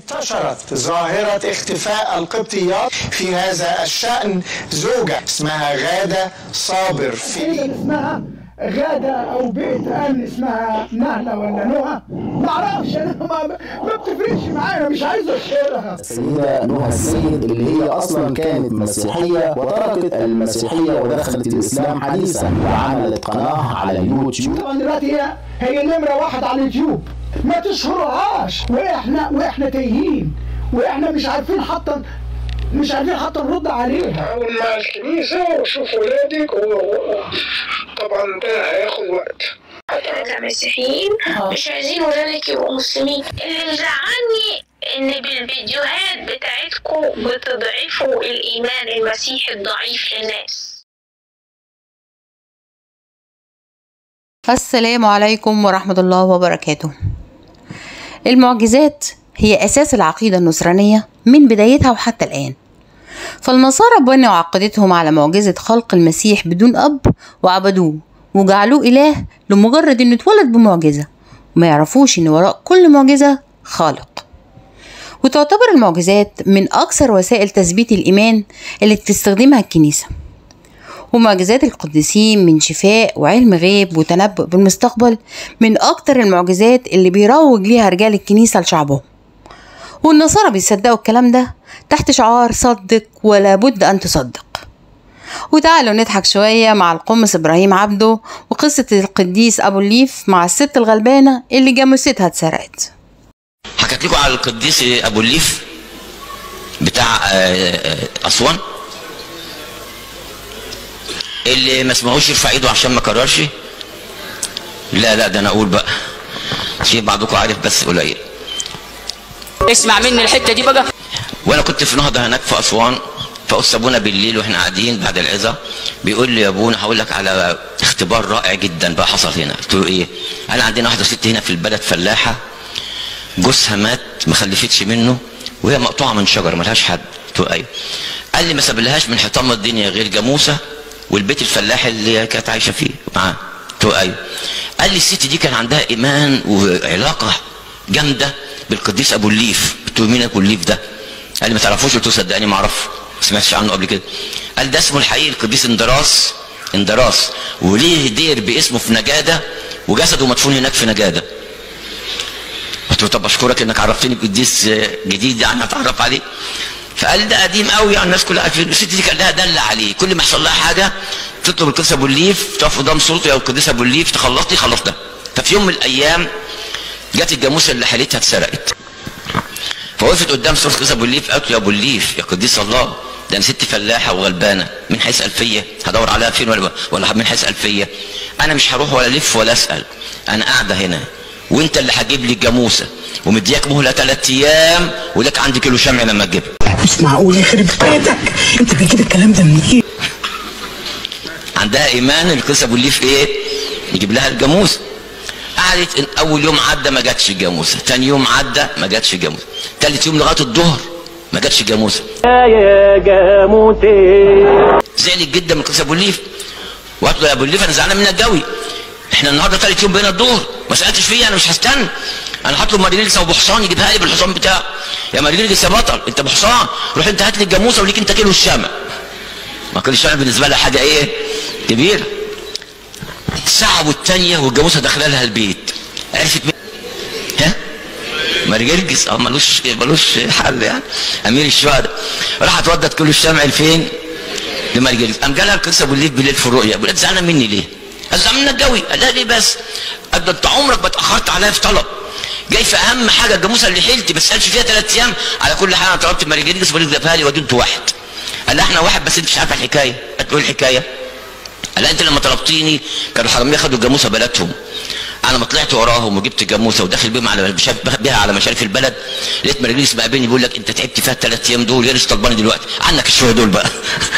انتشرت ظاهرة اختفاء القبطيات في هذا الشأن زوجة اسمها غادة صابر فيليب اسمها غادة أو بيت أمن اسمها نهلة ولا نهى معرفش أنا ما, ما بتفرقش معايا مش عايز أشهرها السيدة نهى السيد اللي هي أصلا كانت مسيحية وتركت المسيحية ودخلت الإسلام حديثا وعملت قناة على اليوتيوب طبعا دلوقتي هي هي نمرة واحد على اليوتيوب ما تشهرهاش وإحنا وإحنا تايهين وإحنا مش عارفين حتى مش عارفين حتى نرد عليها حاول مع الكنيسة وشوف ولادك و- طبعا ده هياخد وقت احنا كمسيحيين مش عايزين ولادك يبقوا مسلمين اللي مزعلني ان بالفيديوهات بتاعتكم بتضعفوا الايمان المسيحي الضعيف للناس السلام عليكم ورحمة الله وبركاته المعجزات هي أساس العقيدة النصرانية من بدايتها وحتى الآن فالنصارى بنوا عقيدتهم على معجزة خلق المسيح بدون أب وعبدوه وجعلوه إله لمجرد إنه اتولد بمعجزة وما يعرفوش إن وراء كل معجزة خالق وتعتبر المعجزات من أكثر وسائل تثبيت الإيمان اللي بتستخدمها الكنيسة ومعجزات القديسين من شفاء وعلم غيب وتنبؤ بالمستقبل من أكتر المعجزات اللي بيروج ليها رجال الكنيسة لشعبهم والنصارى بيصدقوا الكلام ده تحت شعار صدق ولا بد أن تصدق وتعالوا نضحك شوية مع القمص إبراهيم عبده وقصة القديس أبو الليف مع الست الغلبانة اللي جاموستها اتسرقت حكيت لكم على القديس ابو الليف بتاع آه، آه، اسوان اللي ما سمعوش يرفع ايده عشان ما كررش لا لا ده انا اقول بقى في بعضكم عارف بس قليل اسمع مني الحته دي بقى وانا كنت في نهضه هناك في اسوان فقص ابونا بالليل واحنا قاعدين بعد العظه بيقول لي يا ابونا هقول لك على اختبار رائع جدا بقى حصل هنا قلت له ايه انا عندنا واحده ست هنا في البلد فلاحه جوزها مات ما خلفتش منه وهي مقطوعه من شجره ملهاش حد قلت له ايوه قال لي ما سابلهاش من حطام الدنيا غير جاموسه والبيت الفلاح اللي هي كانت عايشه فيه معاه قلت له ايوه قال لي الست دي كان عندها ايمان وعلاقه جامده بالقديس ابو الليف قلت له مين ابو الليف ده قال لي ما تعرفوش قلت له صدقني ما اعرفه ما سمعتش عنه قبل كده قال ده اسمه الحقيقي القديس اندراس اندراس وليه دير باسمه في نجاده وجسده مدفون هناك في نجاده قلت له طب اشكرك انك عرفتني بقديس جديد يعني اتعرف عليه فقال ده قديم قوي يعني الناس كلها عارفين الست دي كان لها دل عليه كل ما يحصل لها حاجه تطلب القديس ابو الليف تقف قدام صورته يا القديس ابو الليف تخلصني خلص ده ففي يوم من الايام جت الجاموسه اللي حالتها اتسرقت فوقفت قدام صورة قديس ابو الليف قالت له يا ابو الليف يا قديس الله ده انا ست فلاحه وغلبانه من حيث الفيه هدور عليها فين ولا ولا من حيث الفيه انا مش هروح ولا الف ولا اسال انا قاعده هنا وانت اللي هتجيب لي الجاموسه ومدياك مهله ثلاث ايام ولك عندي كيلو شمع لما تجيبها مش معقول يخرب بيتك أنت بتجيب الكلام ده منين؟ عندها ايمان ان القديس ابو الليف ايه يجيب لها الجاموسه قعدت إن اول يوم عدى ما جاتش الجاموسه ثاني يوم عدى ما جاتش الجاموسه ثالث يوم لغايه الظهر ما جاتش الجاموسه يا جاموتي زعلت جدا من القديس ابو الليف وقالت له يا ابو الليف انا زعلان منك قوي احنا النهارده ثالث يوم بين الظهر ما سالتش فيا انا مش هستنى انا هطلب مارينيلس ابو حصان يجيبها لي بالحصان بتاعه يا مارينيلس يا بطل انت ابو حصان روح انت هات لي الجاموسه وليك انت كيلو الشمع ما كيلو الشمع بالنسبه لها حاجه ايه كبيره الساعه والثانيه والجاموسه داخله لها البيت عرفت مين ها مرجرجس اه ملوش ملوش حل يعني امير الشهداء راحت ودت كيلو الشمع لفين لمرجرجس قام جالها القصه ابو الليل بالليل في الرؤيا ابو الليل زعلان مني ليه قال زعلان منك قوي قال لها ليه بس قال ده انت عمرك ما اتاخرت عليا في طلب جاي في اهم حاجه الجاموسه اللي حيلتي ما سالش فيها ثلاث ايام على كل حال انا طلبت مرجرجس ابو الليل جابها لي وديت واحد قال لها احنا واحد بس انت مش عارفه الحكايه قالت له ايه الحكايه قال لها انت لما طلبتيني كانوا الحراميه خدوا الجاموسه بلدهم انا ما طلعت وراهم وجبت الجاموسه وداخل بيهم على مشارف بيها على مشارف البلد لقيت مرجليس بقابلني بيقول لك انت تعبت فيها الثلاث ايام دول يا ريت طلباني دلوقتي عنك الشويه دول بقى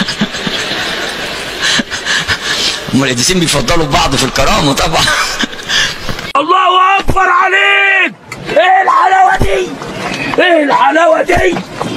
هم القديسين بيفضلوا بعض في الكرامه طبعا الله اكبر عليك ايه الحلاوه دي ايه الحلاوه دي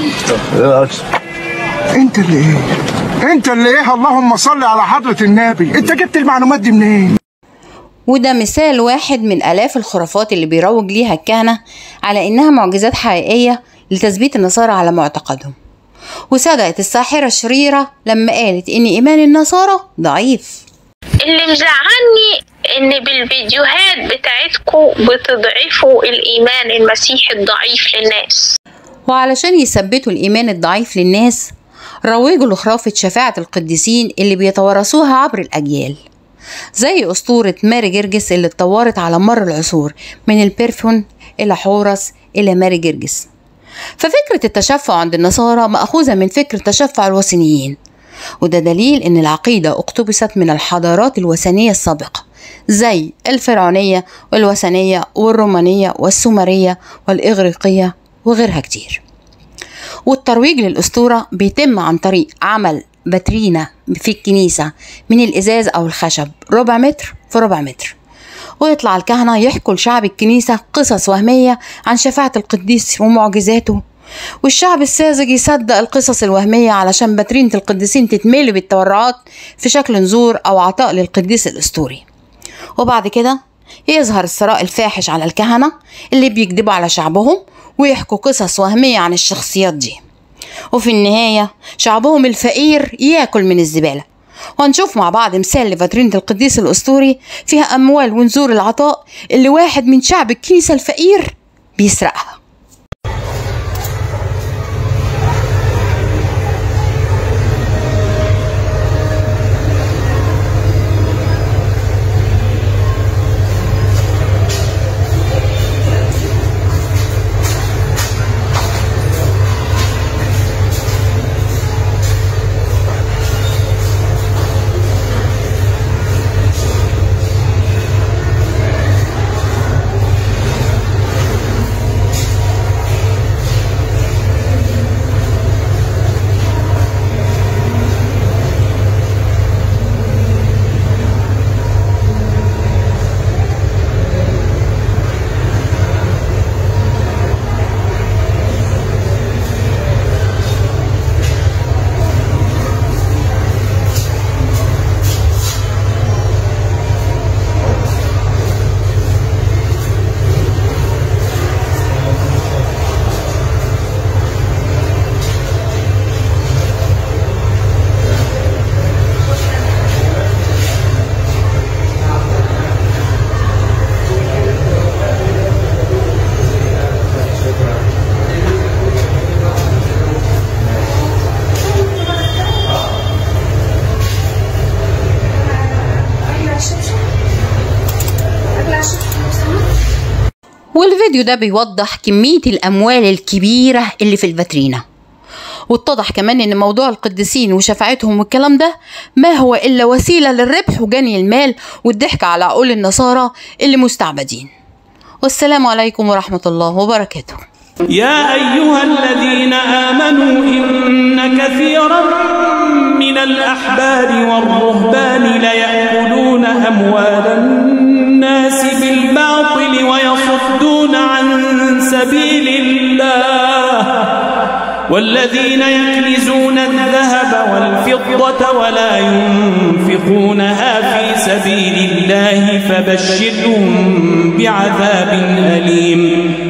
أنت اللي إيه؟ أنت اللي إيه اللهم صل على حضرة النبي أنت جبت المعلومات دي منين؟ وده مثال واحد من آلاف الخرافات اللي بيروج ليها الكهنة على إنها معجزات حقيقية لتثبيت النصارى على معتقدهم وصدقت الساحرة الشريرة لما قالت إن إيمان النصارى ضعيف اللي مزعلني ان بالفيديوهات بتاعتكم بتضعفوا الايمان المسيحي الضعيف للناس وعلشان يثبتوا الإيمان الضعيف للناس روجوا لخرافة شفاعة القديسين اللي بيتوارثوها عبر الأجيال زي أسطورة ماري جرجس اللي اتطورت على مر العصور من البيرفون إلى حورس إلى ماري جرجس ففكرة التشفع عند النصارى مأخوذة من فكر تشفع الوثنيين وده دليل إن العقيدة اقتبست من الحضارات الوثنية السابقة زي الفرعونية والوثنية والرومانية والسومرية والإغريقية وغيرها كتير والترويج للأسطورة بيتم عن طريق عمل باترينا في الكنيسة من الإزاز أو الخشب ربع متر في ربع متر ويطلع الكهنة يحكوا لشعب الكنيسة قصص وهمية عن شفاعة القديس ومعجزاته والشعب الساذج يصدق القصص الوهمية علشان باترينة القديسين تتملي بالتورعات في شكل نذور أو عطاء للقديس الأسطوري وبعد كده يظهر الثراء الفاحش على الكهنة اللي بيكذبوا على شعبهم ويحكوا قصص وهمية عن الشخصيات دي وفي النهاية شعبهم الفقير ياكل من الزبالة وهنشوف مع بعض مثال لفاترينة القديس الأسطوري فيها أموال ونذور العطاء اللي واحد من شعب الكنيسة الفقير بيسرقها والفيديو ده بيوضح كمية الأموال الكبيرة اللي في الفاترينا واتضح كمان ان موضوع القديسين وشفاعتهم والكلام ده ما هو الا وسيله للربح وجني المال والضحك على عقول النصارى اللي مستعبدين والسلام عليكم ورحمه الله وبركاته يا أيها الذين آمنوا إن كثيرا من الأحبار والرهبان ليأكلون أموال الناس بالباطل ويصدون عن سبيل الله والذين يكنزون الذهب والفضة ولا ينفقونها في سبيل الله فبشرهم بعذاب أليم